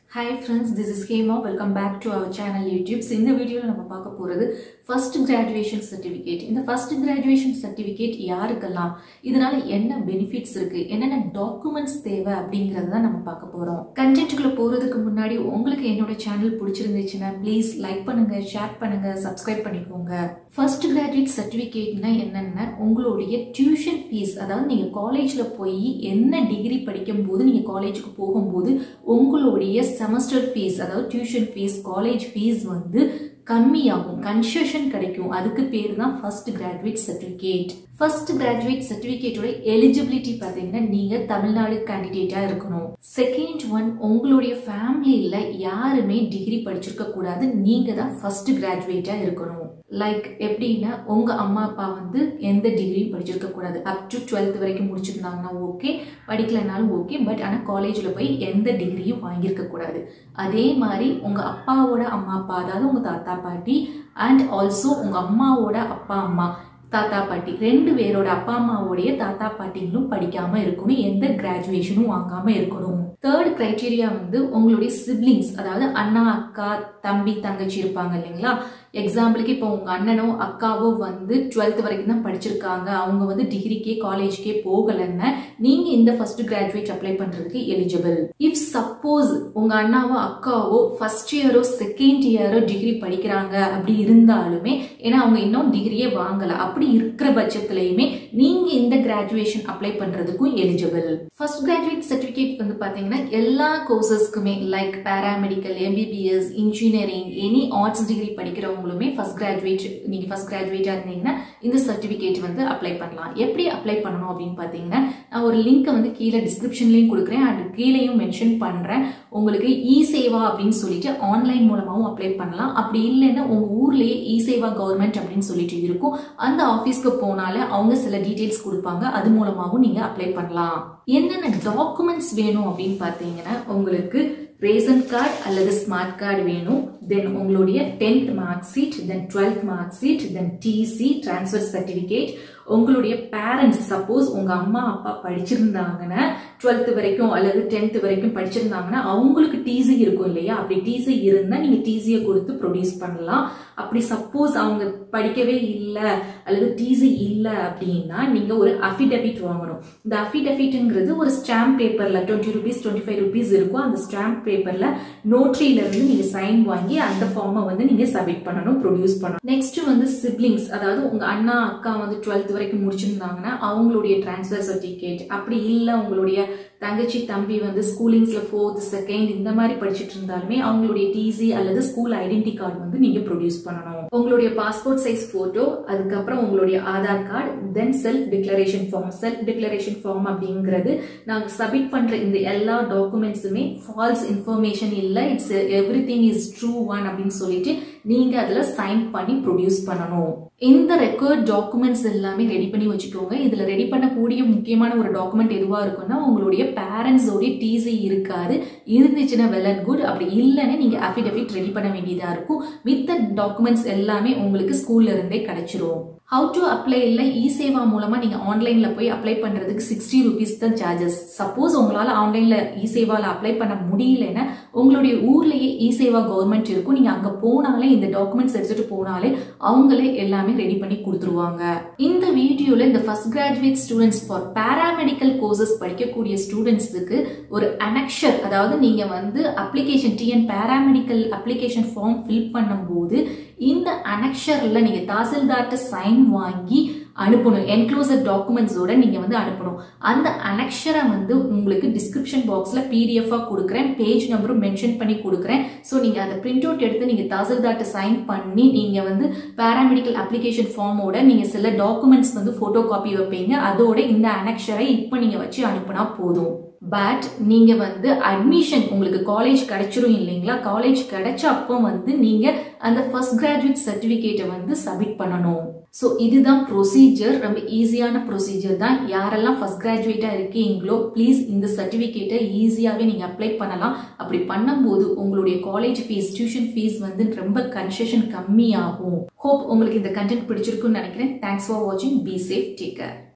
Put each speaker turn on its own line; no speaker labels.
hi friends this is Hema welcome back to our channel YouTubes இந்த வீடியோவில் நம்ம பார்க்க போகிறது ஃபர்ஸ்ட் கிராஜுவேஷன் சர்டிஃபிகேட் இந்த ஃபர்ஸ்ட் கிராஜுவேஷன் சர்டிஃபிகேட் யாருக்கெல்லாம் இதனால என்ன பெனிஃபிட்ஸ் இருக்கு என்னென்ன டாக்குமெண்ட்ஸ் தேவை அப்படிங்கிறத தான் நம்ம பார்க்க போகிறோம் கண்டென்ட்டுக்குள்ள போகிறதுக்கு முன்னாடி உங்களுக்கு என்னோட சேனல் பிடிச்சிருந்துச்சுன்னா ப்ளீஸ் லைக் பண்ணுங்க ஷேர் பண்ணுங்க சப்ஸ்கிரைப் பண்ணிக்கோங்க ஃபர்ஸ்ட் கிராஜுவேட் சர்டிஃபிகேட்னா என்னென்ன உங்களுடைய டியூஷன் ஃபீஸ் அதாவது நீங்கள் காலேஜில் போய் என்ன டிகிரி படிக்கும் போது நீங்கள் காலேஜுக்கு போகும்போது உங்களுடைய செமஸ்டர் ஃபீஸ் அதாவது டியூஷன் ஃபீஸ் காலேஜ் ஃபீஸ் வந்து கம்மியாகும் கன்செஷன் கிடைக்கும் அதுக்கு பேர் தான் first graduate certificate first graduate சர்டிஃபிகேட்டோட எலிஜிபிலிட்டி பார்த்தீங்கன்னா நீங்கள் தமிழ்நாடு கேண்டிடேட்டாக இருக்கணும் செகண்ட் ஒன் உங்களுடைய ஃபேமிலியில் யாருமே டிகிரி படிச்சிருக்க கூடாது நீங்கள் தான் ஃபர்ஸ்ட் கிராஜுவேட்டாக இருக்கணும் லைக் எப்படின்னா உங்கள் அம்மா அப்பா வந்து எந்த டிகிரியும் படிச்சிருக்க கூடாது அப் டு டுவெல்த் வரைக்கும் முடிச்சிருந்தாங்கன்னா ஓகே படிக்கலனாலும் ஓகே பட் ஆனால் காலேஜில் போய் எந்த டிகிரியும் வாங்கியிருக்க கூடாது அதே மாதிரி உங்கள் அப்பாவோட அம்மா அப்பா அதாவது உங்கள் தாத்தா பாட்டி அண்ட் ஆல்சோ உங்கள் அம்மாவோட அப்பா அம்மா தாத்தா பாட்டி ரெண்டு பேரோட அப்பா அம்மாவோடைய தாத்தா பாட்டிங்களும் படிக்காம இருக்கணும் எந்த கிராஜுவேஷனும் வாங்காம இருக்கணும் தேர்ட் கிரைட்டீரியா வந்து உங்களுடைய சிப்ளிங்ஸ் அதாவது அண்ணா அக்கா தம்பி தங்கச்சி இருப்பாங்க இல்லைங்களா எக்ஸாம்பிளுக்கு இப்போ உங்க அண்ணனோ அக்காவோ வந்து டுவெல்த் வரைக்கும் தான் படிச்சிருக்காங்க அவங்க வந்து டிகிரிக்கே காலேஜ்க்கே போகலன்னா நீங்க இந்த ஃபர்ஸ்ட் கிராஜுவேட் அப்ளை பண்றதுக்கு எலிஜிபிள் இஃப் சப்போஸ் உங்க அண்ணாவோ அக்காவோ ஃபர்ஸ்ட் இயரோ செகண்ட் இயரோ டிகிரி படிக்கிறாங்க அப்படி இருந்தாலுமே ஏன்னா அவங்க இன்னும் டிகிரியே வாங்கல அப்படி இருக்கிற பட்சத்திலையுமே நீங்க இந்த கிராஜுவேஷன் அப்ளை பண்றதுக்கும் எலிஜிபிள் ஃபர்ஸ்ட் கிராஜுவேட் சர்டிபிகேட் வந்து பாத்தீங்கன்னா எல்லா கோர்சஸ்க்குமே like paramedical MBBS engineering any arts degree படிக்கிறவங்களுமே ஃபர்ஸ்ட் கிராஜுவேட் நீங்க ஃபர்ஸ்ட் கிராஜுவேட்டா இருந்தீங்கன்னா இந்த சர்டிபிகேட் வந்து அப்ளை பண்ணலாம் எப்படி அப்ளை பண்ணணும் அப்படின்னு பாத்தீங்கன்னா நான் ஒரு லிங்க்கை வந்து கீழே டிஸ்கிரிப்ஷன்லயும் கொடுக்குறேன் அது கீழேயும் மென்ஷன் பண்றேன் உங்களுக்கு இ சேவா அப்படின்னு சொல்லிட்டு ஆன்லைன் மூலமாவும் அப்ளை பண்ணலாம் அப்படி இல்லைன்னா உங்க ஊர்லயே இ சேவா கவர்மெண்ட் அப்படின்னு சொல்லிட்டு இருக்கும் அந்த ஆஃபீஸ்க்கு போனாலே அவங்க சில டீட்டெயில்ஸ் கொடுப்பாங்க அது மூலமாகவும் நீங்க அப்ளை பண்ணலாம் என்னென்ன டாக்குமெண்ட்ஸ் வேணும் அப்படின்னு பார்த்தீங்கன்னா உங்களுக்கு ரேஷன் கார்டு அல்லது ஸ்மார்ட் கார்டு வேணும் தென் உங்களுடைய tenth mark sheet then twelfth mark sheet then TC transfer certificate உங்களுடைய பேரண்ட்ஸ் சப்போஸ் உங்க அம்மா அப்பா படிச்சிருந்தாங்கன்னா டுவெல்த் வரைக்கும் அல்லது டென்த் வரைக்கும் படிச்சிருந்தாங்கன்னா அவங்களுக்கு டிசி இருக்கும் இல்லையா அப்படி டிசி இருந்தா நீங்க டிசியை கொடுத்து ப்ரொடியூஸ் பண்ணலாம் அப்படி சப்போஸ் அவங்க படிக்கவே இல்லை அல்லது டிசி இல்லை அப்படின்னா நீங்க ஒரு அஃபிடவிட் வாங்கணும் இந்த அஃபிடவிட்ங்கிறது ஒரு ஸ்டாம்ப் பேப்பர்ல twenty rupees twenty five rupees இருக்கும் அந்த ஸ்டாம்ப் பேப்பர்ல நோட்ரியில இருந்து நீங்க சைன் வாங்கி அந்த ஃபார்மை வந்து நீங்க சப்மிட் பண்ணணும் ப்ரொடியூஸ் பண்ணணும் நெக்ஸ்ட் வந்து சிப்ளிங்ஸ் அதாவது உங்க அண்ணா அக்கா வந்து டுவெல்த் வரைக்கும் முடிச்சிருந்தாங்கன்னா அவங்களுடைய டிரான்ஸ்ஃபர் சர்டிஃபிகேட் அப்படி இல்லை உங்களுடைய தங்கச்சி தம்பி வந்து ஸ்கூலிங்ஸ்ல ஃபோர்த் செகண்ட் இந்த மாதிரி படிச்சுட்டு இருந்தாலுமே அவங்களுடைய டிசி அல்லது ஸ்கூல் ஐடென்டி கார்டு வந்து நீங்க ப்ரொடியூஸ் பண்ணணும் உங்களுடைய பாஸ்போர்ட் சைஸ் போட்டோ அதுக்கப்புறம் உங்களுடைய Aadhaar card then self declaration form self declaration form அப்படிங்கிறது நாங்கள் சப்மிட் பண்ற இந்த எல்லா டாக்குமெண்ட்ஸுமே ஃபால்ஸ் இன்ஃபர்மேஷன் இல்லை it's everything is true one அப்படின்னு சொல்லிட்டு நீங்க அதுல சைன் பண்ணி ப்ரொடியூஸ் பண்ணணும் இந்த ரெக்கார்ட் டாக்குமெண்ட்ஸ் எல்லாமே ரெடி பண்ணி வச்சுக்கோங்க இதுல ரெடி பண்ணக்கூடிய முக்கியமான ஒரு டாக்குமெண்ட் எதுவா இருக்கும்னா உங்களுடைய பேரண்ட்ஸோடைய டிசி இருக்காது இருந்துச்சுன்னா வெல் அண்ட் குட் அப்படி இல்லைன்னு நீங்க அஃபிடவிட் ரெடி பண்ண வேண்டியதா இருக்கும் மித்த டாக்குமெண்ட்ஸ் எல்லாமே உங்களுக்கு ஸ்கூல்ல இருந்தே கிடைச்சிரும் ஹவு டு அப்ளை இல்லை இ சேவா மூலமா நீங்க ஆன்லைன்ல போய் அப்ளை பண்றதுக்கு சிக்ஸ்டி ருபீஸ் தான் சார்ஜஸ் சப்போஸ் உங்களால ஆன்லைன்ல இ சேவால அப்ளை பண்ண முடியலன்னா உங்களுடைய ஊர்லயே இ சேவா கவர்மெண்ட் இருக்கும் நீங்க அங்க போனாலே இந்த டாக்குமெண்ட்ஸ் எடுத்துட்டு போனாலே அவங்களே எல்லாமே ரெடி பண்ணி கொடுத்துருவாங்க இந்த வீடியோல இந்த first graduate students for paramedical courses படிக்கக்கூடிய ஸ்டூடெண்ட்ஸுக்கு ஒரு அனக்ஷர் அதாவது நீங்க வந்து application TN paramedical application form fill பண்ணும்போது இந்த அனக்ஷர்ல நீங்க தாசில்தார்ட்ட சைன் வாங்கி அனுப்பணும் என்க்ளோசர் டாக்குமெண்ட்ஸோட நீங்க வந்து அனுப்பணும் அந்த அனக்ஷரை வந்து உங்களுக்கு டிஸ்கிரிப்ஷன் பாக்ஸ்ல பிடிஎஃபா கொடுக்குறேன் பேஜ் நம்பரும் மென்ஷன் பண்ணி கொடுக்குறேன் ஸோ நீங்க அதை பிரிண்ட் அவுட் எடுத்து நீங்க தாசில்தார்ட்ட சைன் பண்ணி நீங்க வந்து பேராமெடிக்கல் அப்ளிகேஷன் ஃபார்மோட நீங்க சில டாக்குமெண்ட்ஸ் வந்து போட்டோ காப்பி வைப்பீங்க அதோட இந்த அனக்ஷரை இப்போ நீங்க வச்சு அனுப்புனா போதும் பட் நீங்க வந்து அட்மிஷன் உங்களுக்கு காலேஜ் கிடைச்சிரும் இல்லைங்களா காலேஜ் கிடைச்ச அப்போ வந்து நீங்க அந்த ஃபர்ஸ்ட் கிராஜுவேட் சர்டிபிகேட்டை வந்து சப்மிட் பண்ணணும் ஸோ இதுதான் ப்ரொசீஜர் ரொம்ப ஈஸியான ப்ரொசீஜர் தான் யாரெல்லாம் ஃபர்ஸ்ட் கிராஜுவேட்டாக இருக்கீங்களோ ப்ளீஸ் இந்த சர்டிஃபிகேட்டை ஈஸியாகவே நீங்கள் அப்ளை பண்ணலாம் அப்படி பண்ணும்போது உங்களுடைய காலேஜ் ஃபீஸ் டியூஷன் ஃபீஸ் வந்து ரொம்ப கன்செஷன் கம்மியாகும் ஹோப் உங்களுக்கு இந்த கண்டென்ட் பிடிச்சிருக்குன்னு நினைக்கிறேன் தேங்க்ஸ் ஃபார் வாட்சிங் பி சேஃப் டேக் கேர்